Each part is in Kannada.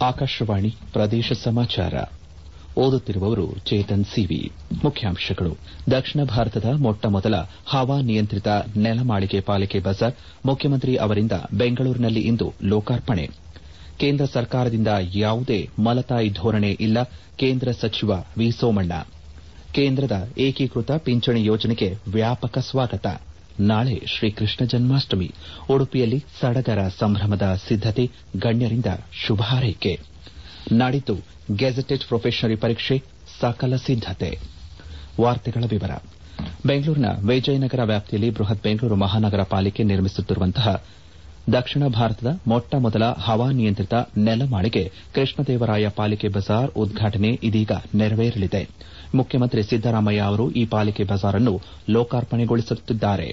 ಆಕಾಶವಾಣಿ ಪ್ರದೇಶ ಸಮಾಚಾರ ಓದುತ್ತಿರುವವರು ಚೇತನ್ ಸಿವಿ ಮುಖ್ಯಾಂಶಗಳು ದಕ್ಷಿಣ ಭಾರತದ ಮೊಟ್ಟಮೊದಲ ಹವಾನಿಯಂತ್ರಿತ ನೆಲಮಾಳಿಗೆ ಪಾಲಿಕೆ ಬಜಾರ್ ಮುಖ್ಯಮಂತ್ರಿ ಅವರಿಂದ ಬೆಂಗಳೂರಿನಲ್ಲಿ ಇಂದು ಲೋಕಾರ್ಪಣೆ ಕೇಂದ್ರ ಸರ್ಕಾರದಿಂದ ಯಾವುದೇ ಮಲತಾಯಿ ಧೋರಣೆ ಇಲ್ಲ ಕೇಂದ್ರ ಸಚಿವ ವಿ ಸೋಮಣ್ಣ ಕೇಂದ್ರದ ಏಕೀಕೃತ ಪಿಂಚಣಿ ಯೋಜನೆಗೆ ವ್ಯಾಪಕ ಸ್ವಾಗತ ನಾಳೆ ಶ್ರೀಕೃಷ್ಣ ಜನ್ಮಾಷ್ಟಮಿ ಉಡುಪಿಯಲ್ಲಿ ಸಡಗರ ಸಂಭ್ರಮದ ಸಿದ್ದತೆ ಗಣ್ಯರಿಂದ ಶುಭ ಹಾರೈಕೆ ನಾಡಿದ್ದು ಗೆಜೆಟೆಡ್ ಪ್ರೊಬೇಷನರಿ ಪರೀಕ್ಷೆ ಸಕಲ ಸಿದ್ದತೆ ಬೆಂಗಳೂರಿನ ವಿಜಯನಗರ ವ್ಯಾಪ್ತಿಯಲ್ಲಿ ಬೃಹತ್ ಬೆಂಗಳೂರು ಮಹಾನಗರ ಪಾಲಿಕೆ ನಿರ್ಮಿಸುತ್ತಿರುವಂತಹ ದಕ್ಷಿಣ ಭಾರತದ ಮೊಟ್ಟಮೊದಲ ಹವಾನಿಯಂತ್ರಿತ ನೆಲಮಾಳಿಗೆ ಕೃಷ್ಣದೇವರಾಯ ಪಾಲಿಕೆ ಬಜಾರ್ ಉದ್ಘಾಟನೆ ಇದೀಗ ನೆರವೇರಲಿದೆ ಮುಖ್ಯಮಂತ್ರಿ ಸಿದ್ದರಾಮಯ್ಯ ಅವರು ಈ ಪಾಲಿಕೆ ಬಜಾರ್ ಅನ್ನು ಲೋಕಾರ್ಪಣೆಗೊಳಿಸುತ್ತಿದ್ದಾರೆ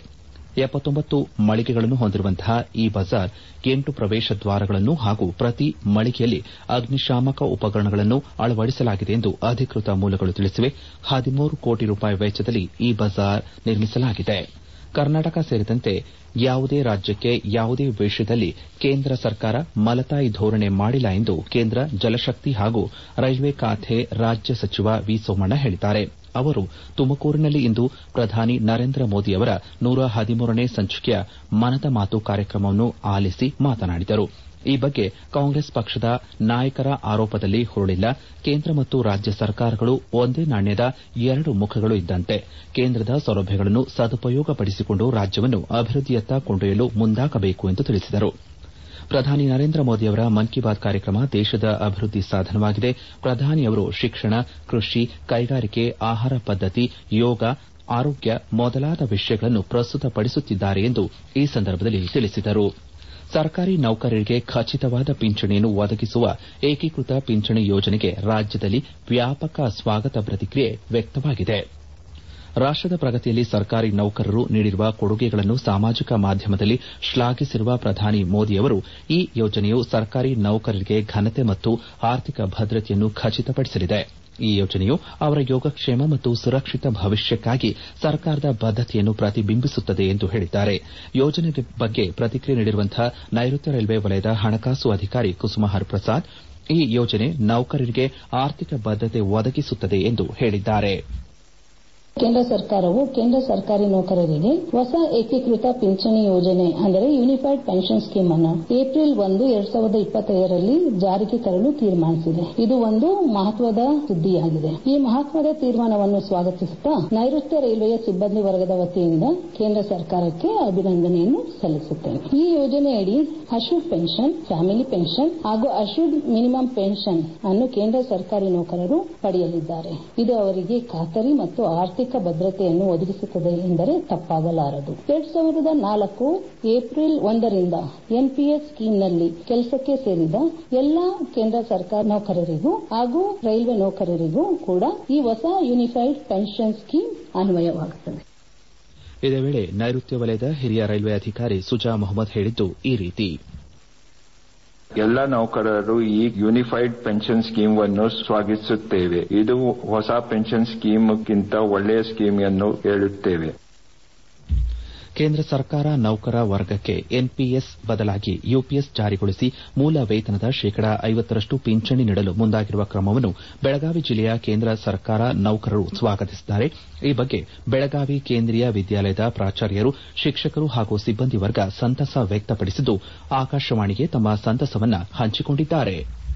ಮಳಿಗೆಗಳನ್ನು ಹೊಂದಿರುವಂತಹ ಈ ಬಜಾರ್ ಎಂಟು ಪ್ರವೇಶ ದ್ವಾರಗಳನ್ನು ಹಾಗೂ ಪ್ರತಿ ಮಳಿಗೆಯಲ್ಲಿ ಅಗ್ನಿಶಾಮಕ ಉಪಕರಣಗಳನ್ನು ಅಳವಡಿಸಲಾಗಿದೆ ಎಂದು ಅಧಿಕೃತ ಮೂಲಗಳು ತಿಳಿಸಿವೆ ಹದಿಮೂರು ಕೋಟಿ ರೂಪಾಯಿ ವೆಚ್ಚದಲ್ಲಿ ಈ ಬಜಾರ್ ನಿರ್ಮಿಸಲಾಗಿದೆ ಕರ್ನಾಟಕ ಸೇರಿದಂತೆ ಯಾವುದೇ ರಾಜ್ಯಕ್ಕೆ ಯಾವುದೇ ವಿಷಯದಲ್ಲಿ ಕೇಂದ್ರ ಸರ್ಕಾರ ಮಲತಾಯಿ ಧೋರಣೆ ಮಾಡಿಲ್ಲ ಎಂದು ಕೇಂದ್ರ ಜಲಶಕ್ತಿ ಹಾಗೂ ರೈಲ್ವೆ ಖಾತೆ ರಾಜ್ಯ ಸಚಿವ ವಿ ಸೋಮಣ್ಣ ಹೇಳಿದ್ದಾರೆ ಅವರು ತುಮಕೂರಿನಲ್ಲಿಂದು ಪ್ರಧಾನಿ ನರೇಂದ್ರ ಮೋದಿ ಅವರ ನೂರ ಹದಿಮೂರನೇ ಸಂಚಿಕೆಯ ಮನದ ಮಾತು ಕಾರ್ಯಕ್ರಮವನ್ನು ಆಲಿಸಿ ಮಾತನಾಡಿದರು ಈ ಬಗ್ಗೆ ಕಾಂಗ್ರೆಸ್ ಪಕ್ಷದ ನಾಯಕರ ಆರೋಪದಲ್ಲಿ ಹುರುಳಿಲ್ಲ ಕೇಂದ್ರ ಮತ್ತು ರಾಜ್ಯ ಸರ್ಕಾರಗಳು ಒಂದೇ ನಾಣ್ಯದ ಎರಡು ಮುಖಗಳು ಇದ್ದಂತೆ ಕೇಂದ್ರದ ಸೌಲಭ್ಯಗಳನ್ನು ಸದುಪಯೋಗಪಡಿಸಿಕೊಂಡು ರಾಜ್ಯವನ್ನು ಅಭಿವೃದ್ದಿಯತ್ತ ಕೊಂಡೊಯ್ಯಲು ಮುಂದಾಗಬೇಕು ಎಂದು ತಿಳಿಸಿದರು ಪ್ರಧಾನಿ ನರೇಂದ್ರ ಮೋದಿ ಅವರ ಮನ್ ಕಿ ಬಾತ್ ಕಾರ್ಯಕ್ರಮ ದೇಶದ ಅಭಿವೃದ್ದಿ ಸಾಧನವಾಗಿದೆ ಪ್ರಧಾನಿಯವರು ಶಿಕ್ಷಣ ಕೃಷಿ ಕೈಗಾರಿಕೆ ಆಹಾರ ಪದ್ದತಿ ಯೋಗ ಆರೋಗ್ಯ ಮೊದಲಾದ ವಿಷಯಗಳನ್ನು ಪ್ರಸ್ತುತಪಡಿಸುತ್ತಿದ್ದಾರೆ ಎಂದು ಈ ಸಂದರ್ಭದಲ್ಲಿ ತಿಳಿಸಿದರು ಸರ್ಕಾರಿ ನೌಕರರಿಗೆ ಖಚಿತವಾದ ಪಿಂಚಣಿಯನ್ನು ಒದಗಿಸುವ ಏಕೀಕೃತ ಪಿಂಚಣಿ ಯೋಜನೆಗೆ ರಾಜ್ಯದಲ್ಲಿ ವ್ಯಾಪಕ ಸ್ವಾಗತ ಪ್ರತಿಕ್ರಿಯೆ ವ್ಯಕ್ತವಾಗಿದೆ ರಾಷ್ಟದ ಪ್ರಗತಿಯಲ್ಲಿ ಸರ್ಕಾರಿ ನೌಕರರು ನೀಡಿರುವ ಕೊಡುಗೆಗಳನ್ನು ಸಾಮಾಜಿಕ ಮಾಧ್ಯಮದಲ್ಲಿ ಶ್ಲಾಘಿಸಿರುವ ಪ್ರಧಾನಿ ಮೋದಿ ಅವರು ಈ ಯೋಜನೆಯು ಸರ್ಕಾರಿ ನೌಕರರಿಗೆ ಘನತೆ ಮತ್ತು ಆರ್ಥಿಕ ಭದ್ರತೆಯನ್ನು ಖಚಿತಪಡಿಸಲಿದೆ ಈ ಯೋಜನೆಯು ಅವರ ಯೋಗಕ್ಷೇಮ ಮತ್ತು ಸುರಕ್ಷಿತ ಭವಿಷ್ಯಕ್ಕಾಗಿ ಸರ್ಕಾರದ ಬದ್ದತೆಯನ್ನು ಪ್ರತಿಬಿಂಬಿಸುತ್ತದೆ ಎಂದು ಹೇಳಿದ್ದಾರೆ ಯೋಜನೆ ಬಗ್ಗೆ ಪ್ರತಿಕ್ರಿಯೆ ನೀಡಿರುವಂತಹ ನೈಋತ್ಯ ರೈಲ್ವೆ ವಲಯದ ಹಣಕಾಸು ಅಧಿಕಾರಿ ಕುಸುಮ ಹರಿಪ್ರಸಾದ್ ಈ ಯೋಜನೆ ನೌಕರರಿಗೆ ಆರ್ಥಿಕ ಬದ್ದತೆ ಒದಗಿಸುತ್ತದೆ ಎಂದು ಹೇಳಿದ್ದಾರೆ ಕೇಂದ್ರ ಸರ್ಕಾರವು ಕೇಂದ್ರ ಸರ್ಕಾರಿ ನೌಕರರಿಗೆ ಹೊಸ ಏಕೀಕೃತ ಪಿಂಚಣಿ ಯೋಜನೆ ಅಂದರೆ ಯೂನಿಫೈಡ್ ಪೆನ್ಷನ್ ಸ್ಕೀಮ್ ಅನ್ನು ಏಪ್ರಿಲ್ ಒಂದು ಎರಡ್ ಸಾವಿರದ ಇಪ್ಪತ್ತೈದರಲ್ಲಿ ಜಾರಿಗೆ ತರಲು ತೀರ್ಮಾನಿಸಿದೆ ಇದು ಒಂದು ಮಹತ್ವದ ಸುದ್ದಿಯಾಗಿದೆ ಈ ಮಹತ್ವದ ತೀರ್ಮಾನವನ್ನು ಸ್ವಾಗತಿಸುತ್ತಾ ನೈಋತ್ಯ ರೈಲ್ವೆಯ ಸಿಬ್ಬಂದಿ ವರ್ಗದ ವತಿಯಿಂದ ಕೇಂದ್ರ ಸರ್ಕಾರಕ್ಕೆ ಅಭಿನಂದನೆಯನ್ನು ಸಲ್ಲಿಸುತ್ತೇನೆ ಈ ಯೋಜನೆಯಡಿ ಅಶೂಡ್ ಪೆನ್ಷನ್ ಫ್ಯಾಮಿಲಿ ಪೆನ್ಷನ್ ಹಾಗೂ ಅಶೂಡ್ ಮಿನಿಮಮ್ ಪೆನ್ಷನ್ ಅನ್ನು ಕೇಂದ್ರ ಸರ್ಕಾರಿ ನೌಕರರು ಪಡೆಯಲಿದ್ದಾರೆ ಇದು ಅವರಿಗೆ ಖಾತರಿ ಮತ್ತು ಆರ್ಥಿಕ ಭದ್ರತೆಯನ್ನು ಒದಗಿಸುತ್ತದೆ ಎಂದರೆ ತಪ್ಪಾಗಲಾರದು ಎರಡ್ ಸಾವಿರದ ನಾಲ್ಕು ಏಪ್ರಿಲ್ ಒಂದರಿಂದ ಎನ್ಪಿಎಸ್ ಸ್ಕೀಮ್ನಲ್ಲಿ ಕೆಲಸಕ್ಕೆ ಸೇರಿದ ಎಲ್ಲಾ ಕೇಂದ್ರ ಸರ್ಕಾರ ನೌಕರರಿಗೂ ಹಾಗೂ ರೈಲ್ವೆ ನೌಕರರಿಗೂ ಕೂಡ ಈ ಹೊಸ ಯೂನಿಫೈಡ್ ಪೆನ್ಷನ್ ಸ್ಕೀಮ್ ಅನ್ವಯವಾಗುತ್ತದೆ ಇದೇ ವೇಳೆ ನೈಋತ್ಯ ವಲಯದ ಹಿರಿಯ ರೈಲ್ವೆ ಅಧಿಕಾರಿ ಸುಜಾ ಮೊಹಮ್ಮದ್ ಹೇಳಿದ್ದು ಈ ರೀತಿ ಎಲ್ಲ ನೌಕರರು ಈ ಯೂನಿಫೈಡ್ ಪೆನ್ಷನ್ ಸ್ಕೀಮ್ ಅನ್ನು ಸ್ವಾಗತಿಸುತ್ತೇವೆ ಇದು ಹೊಸ ಪೆನ್ಷನ್ ಸ್ಕೀಮ್ಗಿಂತ ಒಳ್ಳೆಯ ಸ್ಕೀಮ್ ಎಂದು ಹೇಳುತ್ತೇವೆ ಕೇಂದ್ರ ಸರ್ಕಾರ ನೌಕರ ವರ್ಗಕ್ಕೆ ಎನ್ಪಿಎಸ್ ಬದಲಾಗಿ ಯುಪಿಎಸ್ ಜಾರಿಗೊಳಿಸಿ ಮೂಲ ವೇತನದ ಶೇಕಡಾ ಐವತ್ತರಷ್ಟು ಪಿಂಚಣಿ ನೀಡಲು ಮುಂದಾಗಿರುವ ಕ್ರಮವನ್ನು ಬೆಳಗಾವಿ ಜಿಲ್ಲೆಯ ಕೇಂದ್ರ ಸರ್ಕಾರ ನೌಕರರು ಸ್ವಾಗತಿಸಿದ್ದಾರೆ ಈ ಬಗ್ಗೆ ಬೆಳಗಾವಿ ಕೇಂದ್ರೀಯ ವಿದ್ಯಾಲಯದ ಪ್ರಾಚಾರ್ಯರು ಶಿಕ್ಷಕರು ಹಾಗೂ ಸಿಬ್ಬಂದಿ ವರ್ಗ ಸಂತಸ ವ್ಯಕ್ತಪಡಿಸಿದ್ದು ಆಕಾಶವಾಣಿಗೆ ತಮ್ಮ ಸಂತಸವನ್ನ ಹಂಚಿಕೊಂಡಿದ್ದಾರೆ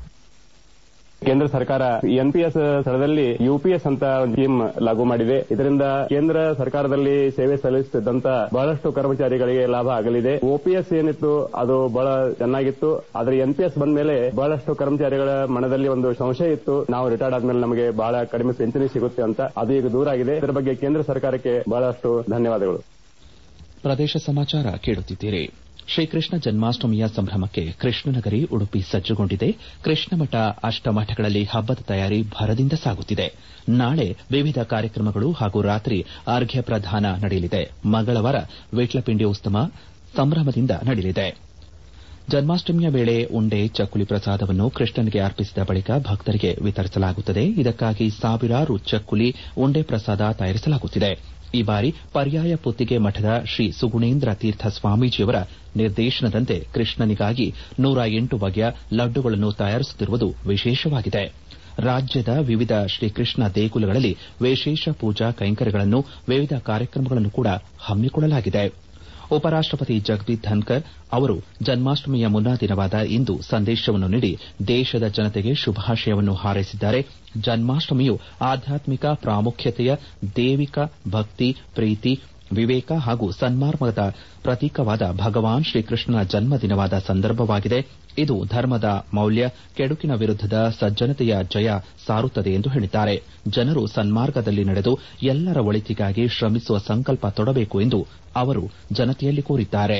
ಕೇಂದ್ರ ಸರ್ಕಾರ ಎನ್ಪಿಎಸ್ ಸ್ಥಳದಲ್ಲಿ ಯುಪಿಎಸ್ ಅಂತ ಸ್ಕೀಮ್ ಲಾಗು ಮಾಡಿದೆ ಇದರಿಂದ ಕೇಂದ್ರ ಸರ್ಕಾರದಲ್ಲಿ ಸೇವೆ ಸಲ್ಲಿಸುತ್ತಿದ್ದಂತ ಬಹಳಷ್ಟು ಕರ್ಮಚಾರಿಗಳಿಗೆ ಲಾಭ ಆಗಲಿದೆ ಓಪಿಎಸ್ ಏನಿತ್ತು ಅದು ಬಹಳ ಚೆನ್ನಾಗಿತ್ತು ಆದ್ರೆ ಎನ್ಪಿಎಸ್ ಬಂದ ಮೇಲೆ ಬಹಳಷ್ಟು ಕರ್ಮಚಾರಿಗಳ ಮನದಲ್ಲಿ ಒಂದು ಸಂಶಯ ಇತ್ತು ನಾವು ರಿಟೈರ್ಡ್ ಆದ್ಮೇಲೆ ನಮಗೆ ಬಹಳ ಕಡಿಮೆ ಪಿಂಚಣಿ ಸಿಗುತ್ತೆ ಅಂತ ಅದು ಈಗ ದೂರ ಆಗಿದೆ ಇದರ ಬಗ್ಗೆ ಕೇಂದ್ರ ಸರ್ಕಾರಕ್ಕೆ ಬಹಳಷ್ಟು ಧನ್ಯವಾದಗಳು ಪ್ರದೇಶ ಸಮಾಚಾರ ಕೇಳುತ್ತಿದ್ದೀರಿ ಶ್ರೀಕೃಷ್ಣ ಜನ್ಮಾಷ್ಟಮಿಯ ಸಂಭ್ರಮಕ್ಕೆ ಕೃಷ್ಣನಗರಿ ಉಡುಪಿ ಸಜ್ಜುಗೊಂಡಿದೆ ಕೃಷ್ಣಮಠ ಅಷ್ಟಮಠಗಳಲ್ಲಿ ಹಬ್ಬದ ತಯಾರಿ ಭರದಿಂದ ಸಾಗುತ್ತಿದೆ ನಾಳೆ ವಿವಿಧ ಕಾರ್ಯಕ್ರಮಗಳು ಹಾಗೂ ರಾತ್ರಿ ಅರ್ಘ್ಯ ಪ್ರದಾನ ನಡೆಯಲಿದೆ ಮಂಗಳವಾರ ವಿಟ್ಲಪಿಂಡಿ ಉತ್ಸವ ಸಂಭ್ರಮದಿಂದ ನಡೆಯಲಿದೆ ಜನ್ಮಾಷ್ಟಮಿಯ ವೇಳೆ ಉಂಡೆ ಚಕ್ಕುಲಿ ಪ್ರಸಾದವನ್ನು ಕೃಷ್ಣನಿಗೆ ಅರ್ಪಿಸಿದ ಬಳಿಕ ಭಕ್ತರಿಗೆ ವಿತರಿಸಲಾಗುತ್ತದೆ ಇದಕ್ಕಾಗಿ ಸಾವಿರಾರು ಚಕ್ಕುಲಿ ಉಂಡೆ ಪ್ರಸಾದ ತಯಾರಿಸಲಾಗುತ್ತಿದೆ ಈ ಬಾರಿ ಪರ್ಯಾಯ ಪುತ್ತಿಗೆ ಮಠದ ಶ್ರೀ ಸುಗುಣೇಂದ್ರ ತೀರ್ಥ ಸ್ವಾಮೀಜಿಯವರ ನಿರ್ದೇಶನದಂತೆ ಕೃಷ್ಣನಿಗಾಗಿ ನೂರ ಎಂಟು ಬಗೆಯ ಲಡ್ಡುಗಳನ್ನು ತಯಾರಿಸುತ್ತಿರುವುದು ವಿಶೇಷವಾಗಿದೆ ರಾಜ್ಯದ ವಿವಿಧ ಶ್ರೀಕೃಷ್ಣ ದೇಗುಲಗಳಲ್ಲಿ ವಿಶೇಷ ಪೂಜಾ ಕೈಂಕರ್ಯಗಳನ್ನು ವಿವಿಧ ಕಾರ್ಯಕ್ರಮಗಳನ್ನು ಕೂಡ ಹಮ್ಮಿಕೊಳ್ಳಲಾಗಿದೆ ಉಪರಾಷ್ಟಪತಿ ಜಗದೀಪ್ ಧನ್ಕರ್ ಅವರು ಜನ್ಮಾಷ್ಟಮಿಯ ಮುನ್ನಾ ದಿನವಾದ ಇಂದು ಸಂದೇಶವನ್ನು ನೀಡಿ ದೇಶದ ಜನತೆಗೆ ಶುಭಾಶಯವನ್ನು ಹಾರೈಸಿದ್ದಾರೆ ಜನ್ಮಾಷ್ಟಮಿಯು ಆಧ್ಯಾತ್ಮಿಕ ಪ್ರಾಮುಖ್ಯತೆಯ ದೈವಿಕ ಭಕ್ತಿ ಪ್ರೀತಿ ವಿವೇಕ ಹಾಗೂ ಸನ್ಮಾರ್ಗದ ಪ್ರತೀಕವಾದ ಭಗವಾನ್ ಶ್ರೀಕೃಷ್ಣನ ಜನ್ಮದಿನವಾದ ಸಂದರ್ಭವಾಗಿದೆ ಇದು ಧರ್ಮದ ಮೌಲ್ಯ ಕೆಡುಕಿನ ವಿರುದ್ದದ ಸಜ್ಜನತೆಯ ಜಯ ಸಾರುತ್ತದೆ ಎಂದು ಹೇಳಿದ್ದಾರೆ ಜನರು ಸನ್ಮಾರ್ಗದಲ್ಲಿ ನಡೆದು ಎಲ್ಲರ ಒಳಿತಿಗಾಗಿ ಶ್ರಮಿಸುವ ಸಂಕಲ್ಪ ತೊಡಬೇಕು ಎಂದು ಅವರು ಜನತೆಯಲ್ಲಿ ಕೋರಿದ್ದಾರೆ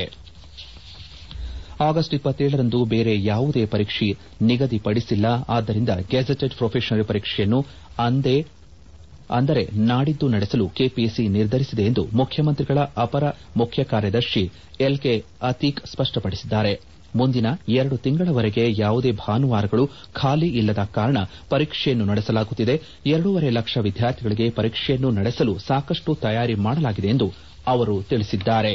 ಆಗಸ್ಟ್ ಇಪ್ಪತ್ತೇಳರಂದು ಬೇರೆ ಯಾವುದೇ ಪರೀಕ್ಷೆ ನಿಗದಿಪಡಿಸಿಲ್ಲ ಆದ್ದರಿಂದ ಗೆಜೆಟೆಡ್ ಪ್ರೊಫೆಷನರಿ ಪರೀಕ್ಷೆಯನ್ನು ಅಂದೇ ಅಂದರೆ ನಾಡಿದ್ದು ನಡೆಸಲು ಕೆಪಿಎಸ್ಸಿ ನಿರ್ಧರಿಸಿದೆ ಎಂದು ಮುಖ್ಯಮಂತ್ರಿಗಳ ಅಪರ ಮುಖ್ಯ ಕಾರ್ಯದರ್ಶಿ ಎಲ್ಕೆ ಅತೀಕ್ ಸ್ಪಷ್ಟಪಡಿಸಿದ್ದಾರೆ ಮುಂದಿನ ಎರಡು ತಿಂಗಳವರೆಗೆ ಯಾವುದೇ ಭಾನುವಾರಗಳು ಖಾಲಿ ಇಲ್ಲದ ಕಾರಣ ಪರೀಕ್ಷೆಯನ್ನು ನಡೆಸಲಾಗುತ್ತಿದೆ ಎರಡೂವರೆ ಲಕ್ಷ ವಿದ್ಯಾರ್ಥಿಗಳಿಗೆ ಪರೀಕ್ಷೆಯನ್ನು ನಡೆಸಲು ಸಾಕಷ್ಟು ತಯಾರಿ ಮಾಡಲಾಗಿದೆ ಎಂದು ಅವರು ತಿಳಿಸಿದ್ದಾರೆ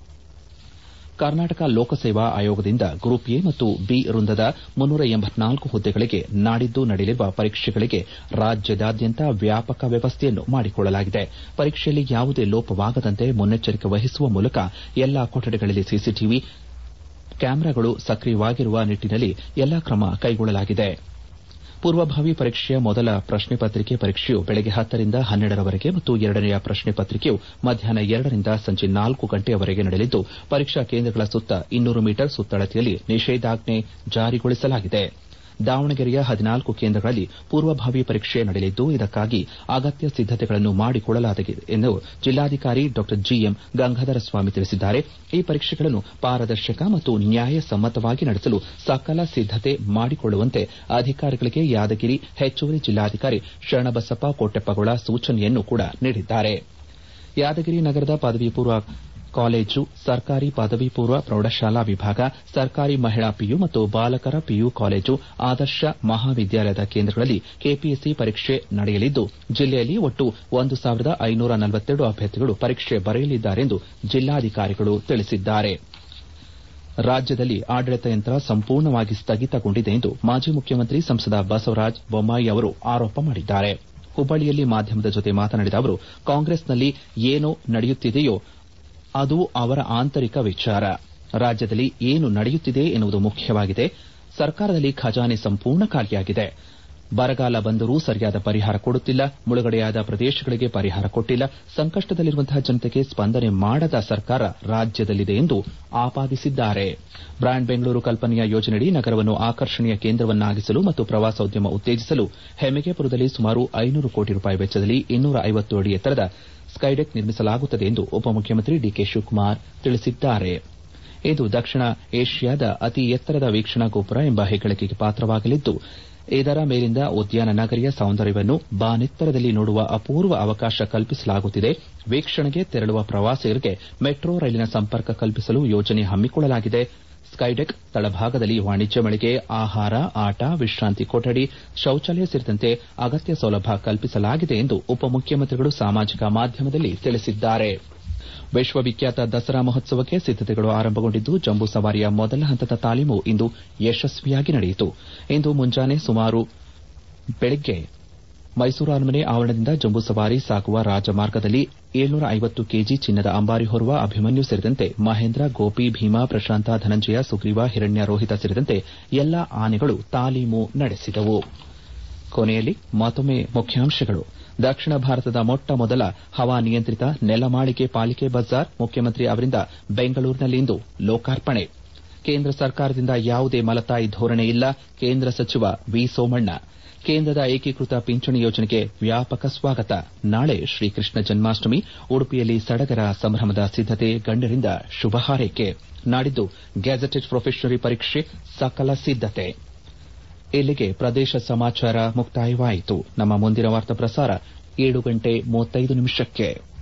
ಕರ್ನಾಟಕ ಲೋಕಸೇವಾ ಆಯೋಗದಿಂದ ಗ್ರೂಪ್ ಎ ಮತ್ತು ಬಿ ವೃಂದದ ಮುನ್ನೂರ ಎಂಬತ್ನಾಲ್ಕು ಹುದ್ದೆಗಳಿಗೆ ನಾಡಿದ್ದು ನಡೆಯಲಿರುವ ಪರೀಕ್ಷೆಗಳಿಗೆ ರಾಜ್ಯದಾದ್ಯಂತ ವ್ಯಾಪಕ ವ್ಯವಸ್ಥೆಯನ್ನು ಮಾಡಿಕೊಳ್ಳಲಾಗಿದೆ ಪರೀಕ್ಷೆಯಲ್ಲಿ ಯಾವುದೇ ಲೋಪವಾಗದಂತೆ ಮುನ್ನೆಚ್ಚರಿಕೆ ವಹಿಸುವ ಮೂಲಕ ಎಲ್ಲಾ ಕೊಠಡಿಗಳಲ್ಲಿ ಸಿಸಿಟಿವಿ ಕ್ಯಾಮೆರಾಗಳು ಸಕ್ರಿಯವಾಗಿರುವ ನಿಟ್ಟಿನಲ್ಲಿ ಎಲ್ಲಾ ಕ್ರಮ ಕೈಗೊಳ್ಳಲಾಗಿದೆ ಪೂರ್ವಭಾವಿ ಪರೀಕ್ಷೆಯ ಮೊದಲ ಪ್ರಶ್ನೆ ಪತ್ರಿಕೆ ಪರೀಕ್ಷೆಯು ಬೆಳಗ್ಗೆ ಹತ್ತರಿಂದ ಹನ್ನೆರಡರವರೆಗೆ ಮತ್ತು ಎರಡನೆಯ ಪ್ರಶ್ನೆ ಪತ್ರಿಕೆಯು ಮಧ್ಯಾಹ್ನ ಎರಡರಿಂದ ಸಂಜೆ ನಾಲ್ಕು ಗಂಟೆಯವರೆಗೆ ನಡೆಯಲಿದ್ದು ಪರೀಕ್ಷಾ ಕೇಂದ್ರಗಳ ಸುತ್ತ ಇನ್ನೂರು ಮೀಟರ್ ಸುತ್ತಳತೆಯಲ್ಲಿ ನಿಷೇಧಾಜ್ಞೆ ಜಾರಿಗೊಳಿಸಲಾಗಿದೆ ದಾವಣಗೆರೆಯ ಹದಿನಾಲ್ಕು ಕೇಂದ್ರಗಳಲ್ಲಿ ಪೂರ್ವಭಾವಿ ಪರೀಕ್ಷೆ ನಡೆಯಲಿದ್ದು ಇದಕ್ಕಾಗಿ ಅಗತ್ಯ ಸಿದ್ದತೆಗಳನ್ನು ಮಾಡಿಕೊಳ್ಳಲಾಗಿದೆ ಎಂದು ಜಿಲ್ಲಾಧಿಕಾರಿ ಡಾ ಜಿಎಂ ಗಂಗಾಧರ ಸ್ವಾಮಿ ತಿಳಿಸಿದ್ದಾರೆ ಈ ಪರೀಕ್ಷೆಗಳನ್ನು ಪಾರದರ್ಶಕ ಮತ್ತು ನ್ಯಾಯಸಮ್ಮತವಾಗಿ ನಡೆಸಲು ಸಕಲ ಸಿದ್ದತೆ ಮಾಡಿಕೊಳ್ಳುವಂತೆ ಅಧಿಕಾರಿಗಳಿಗೆ ಯಾದಗಿರಿ ಹೆಚ್ಚುವರಿ ಜಿಲ್ಲಾಧಿಕಾರಿ ಶರಣಬಸಪ್ಪ ಕೊಟ್ಟೆಪ್ಪಗೋಳ ಸೂಚನೆಯನ್ನು ಕೂಡ ನೀಡಿದ್ದಾರೆ ಯಾದಗಿರಿ ನಗರದ ಪದವಿ ಪೂರ್ವ ಕಾಲೇಜು ಸರ್ಕಾರಿ ಪದವಿ ಪೂರ್ವ ಪ್ರೌಢಶಾಲಾ ವಿಭಾಗ ಸರ್ಕಾರಿ ಮಹಿಳಾ ಪಿಯು ಮತ್ತು ಬಾಲಕರ ಪಿಯು ಕಾಲೇಜು ಆದರ್ಶ ಮಹಾವಿದ್ಯಾಲಯದ ಕೇಂದ್ರಗಳಲ್ಲಿ ಕೆಪಿಎಸ್ಸಿ ಪರೀಕ್ಷೆ ನಡೆಯಲಿದ್ದು ಜಿಲ್ಲೆಯಲ್ಲಿ ಒಟ್ಟು ಒಂದು ಸಾವಿರದ ಐನೂರ ನಲವತ್ತೆರಡು ಅಭ್ಯರ್ಥಿಗಳು ಪರೀಕ್ಷೆ ಬರೆಯಲಿದ್ದಾರೆಂದು ಜಿಲ್ಲಾಧಿಕಾರಿಗಳು ತಿಳಿಸಿದ್ದಾರೆ ರಾಜ್ಯದಲ್ಲಿ ಆಡಳಿತ ಯಂತ್ರ ಸಂಪೂರ್ಣವಾಗಿ ಸ್ಥಗಿತಗೊಂಡಿದೆ ಎಂದು ಮಾಜಿ ಮುಖ್ಯಮಂತ್ರಿ ಸಂಸದ ಬಸವರಾಜ ಬೊಮ್ಮಾಯಿ ಅವರು ಆರೋಪ ಮಾಡಿದ್ದಾರೆ ಹುಬ್ಬಳ್ಳಿಯಲ್ಲಿ ಮಾಧ್ಯಮದ ಜೊತೆ ಮಾತನಾಡಿದ ಅವರು ಕಾಂಗ್ರೆಸ್ನಲ್ಲಿ ಏನು ನಡೆಯುತ್ತಿದೆಯೋ ಅದು ಅವರ ಆಂತರಿಕ ವಿಚಾರ ರಾಜ್ಯದಲ್ಲಿ ಏನು ನಡೆಯುತ್ತಿದೆ ಎನ್ನುವುದು ಮುಖ್ಯವಾಗಿದೆ ಸರ್ಕಾರದಲ್ಲಿ ಖಜಾನೆ ಸಂಪೂರ್ಣ ಖಾಲಿಯಾಗಿದೆ ಬರಗಾಲ ಬಂದರೂ ಸರಿಯಾದ ಪರಿಹಾರ ಕೊಡುತ್ತಿಲ್ಲ ಮುಳುಗಡೆಯಾದ ಪ್ರದೇಶಗಳಿಗೆ ಪರಿಹಾರ ಕೊಟ್ಟಿಲ್ಲ ಸಂಕಷ್ಟದಲ್ಲಿರುವಂತಹ ಜನತೆಗೆ ಸ್ಪಂದನೆ ಮಾಡದ ಸರ್ಕಾರ ರಾಜ್ಯದಲ್ಲಿದೆ ಎಂದು ಆಪಾದಿಸಿದ್ದಾರೆ ಬ್ರ್ಯಾಂಡ್ ಬೆಂಗಳೂರು ಕಲ್ಪನೆಯ ಯೋಜನೆಯಡಿ ನಗರವನ್ನು ಆಕರ್ಷಣೀಯ ಕೇಂದ್ರವನ್ನಾಗಿಸಲು ಮತ್ತು ಪ್ರವಾಸೋದ್ಯಮ ಉತ್ತೇಜಿಸಲು ಹೆಮ್ಮಿಗೆಪುರದಲ್ಲಿ ಸುಮಾರು ಐನೂರು ಕೋಟಿ ರೂಪಾಯಿ ವೆಚ್ಚದಲ್ಲಿ ಇನ್ನೂರ ಐವತ್ತು ಅಡಿ ಎತ್ತರದ ಸ್ಕೈಡೆಕ್ ನಿರ್ಮಿಸಲಾಗುತ್ತದೆ ಎಂದು ಉಪಮುಖ್ಯಮಂತ್ರಿ ಡಿಕೆ ಶಿವಕುಮಾರ್ ತಿಳಿಸಿದ್ದಾರೆ ಇದು ದಕ್ಷಿಣ ಏಷ್ಯಾದ ಅತಿ ಎತ್ತರದ ವೀಕ್ಷಣಾ ಗೋಪುರ ಎಂಬ ಹೆಗ್ಗಳಿಕೆಗೆ ಪಾತ್ರವಾಗಲಿದ್ದು ಇದರ ಮೇಲಿಂದ ಉದ್ಯಾನ ನಗರಿಯ ಸೌಂದರ್ಯವನ್ನು ಬಾನೆತ್ತರದಲ್ಲಿ ನೋಡುವ ಅಪೂರ್ವ ಅವಕಾಶ ಕಲ್ಪಿಸಲಾಗುತ್ತಿದೆ ವೀಕ್ಷಣೆಗೆ ತೆರಳುವ ಪ್ರವಾಸಿಗರಿಗೆ ಮೆಟ್ರೋ ರೈಲಿನ ಸಂಪರ್ಕ ಕಲ್ಪಿಸಲು ಯೋಜನೆ ಹಮ್ಮಿಕೊಳ್ಳಲಾಗಿದೆ ಸ್ಕೈಡೆಕ್ ತಳಭಾಗದಲ್ಲಿ ವಾಣಿಜ್ಯ ಮಳಿಗೆ ಆಹಾರ ಆಟ ವಿಶ್ರಾಂತಿ ಕೊಠಡಿ ಶೌಚಾಲಯ ಸೇರಿದಂತೆ ಅಗತ್ಯ ಸೌಲಭ್ಯ ಕಲ್ಪಿಸಲಾಗಿದೆ ಎಂದು ಉಪಮುಖ್ಯಮಂತ್ರಿಗಳು ಸಾಮಾಜಿಕ ಮಾಧ್ಯಮದಲ್ಲಿ ತಿಳಿಸಿದ್ದಾರೆ ವಿಶ್ವವಿಖ್ಯಾತ ದಸರಾ ಮಹೋತ್ಸವಕ್ಕೆ ಸಿದ್ದತೆಗಳು ಆರಂಭಗೊಂಡಿದ್ದು ಜಂಬೂ ಸವಾರಿಯ ಮೊದಲ ಹಂತದ ತಾಲೀಮು ಇಂದು ಯಶಸ್ವಿಯಾಗಿ ನಡೆಯಿತು ಇಂದು ಮುಂಜಾನೆ ಸುಮಾರು ಬೆಳಗ್ಗೆ ಮೈಸೂರು ಅರಮನೆ ಆವರಣದಿಂದ ಜಂಬೂ ಸವಾರಿ ಸಾಗುವ ರಾಜಮಾರ್ಗದಲ್ಲಿ ಏಳ್ನೂರ ಐವತ್ತು ಕೆಜಿ ಚಿನ್ನದ ಅಂಬಾರಿ ಹೊರುವ ಅಭಿಮನ್ಯು ಸೇರಿದಂತೆ ಮಹೇಂದ್ರ ಗೋಪಿ ಭೀಮಾ ಪ್ರಶಾಂತ ಧನಂಜಯ ಸುಗ್ರೀವ ಹಿರಣ್ಯ ರೋಹಿತ ಸೇರಿದಂತೆ ಎಲ್ಲಾ ಆನೆಗಳು ತಾಲೀಮು ನಡೆಸಿದವು ಕೊನೆಯಲ್ಲಿ ಮತ್ತೊಮ್ಮೆ ಮುಖ್ಯಾಂಶಗಳು ದಕ್ಷಿಣ ಭಾರತದ ಮೊಟ್ಟ ಮೊದಲ ಹವಾನಿಯಂತ್ರಿತ ನೆಲಮಾಳಿಗೆ ಪಾಲಿಕೆ ಬಜಾರ್ ಮುಖ್ಯಮಂತ್ರಿ ಅವರಿಂದ ಬೆಂಗಳೂರಿನಲ್ಲಿಂದು ಲೋಕಾರ್ಪಣೆ ಕೇಂದ್ರ ಸರ್ಕಾರದಿಂದ ಯಾವುದೇ ಮಲತಾಯಿ ಧೋರಣೆ ಇಲ್ಲ ಕೇಂದ್ರ ಸಚಿವ ವಿ ಸೋಮಣ್ಣ ಕೇಂದ್ರದ ಏಕೀಕೃತ ಪಿಂಚಣಿ ಯೋಜನೆಗೆ ವ್ಯಾಪಕ ಸ್ವಾಗತ ನಾಳೆ ಶ್ರೀಕೃಷ್ಣ ಜನ್ಮಾಷ್ಟಮಿ ಉಡುಪಿಯಲ್ಲಿ ಸಡಗರ ಸಂಭ್ರಮದ ಸಿದ್ದತೆ ಗಣ್ಯರಿಂದ ಶುಭ ಹಾರೈಕೆ ನಾಡಿದ್ದು ಗೆಜೆಟೆಡ್ ಪ್ರೊಫೆಷನರಿ ಪರೀಕ್ಷೆ ಸಕಲ ಸಿದ್ದತೆ ಇಲ್ಲಿಗೆ ಪ್ರದೇಶ ಸಮಾಚಾರ ಮುಕ್ತಾಯವಾಯಿತು ನಮ್ಮ ಮುಂದಿನ ವಾರ್ತಾ ಪ್ರಸಾರ ಏಳು ಗಂಟೆ ಮೂವತ್ತೈದು ನಿಮಿಷಕ್ಕೆ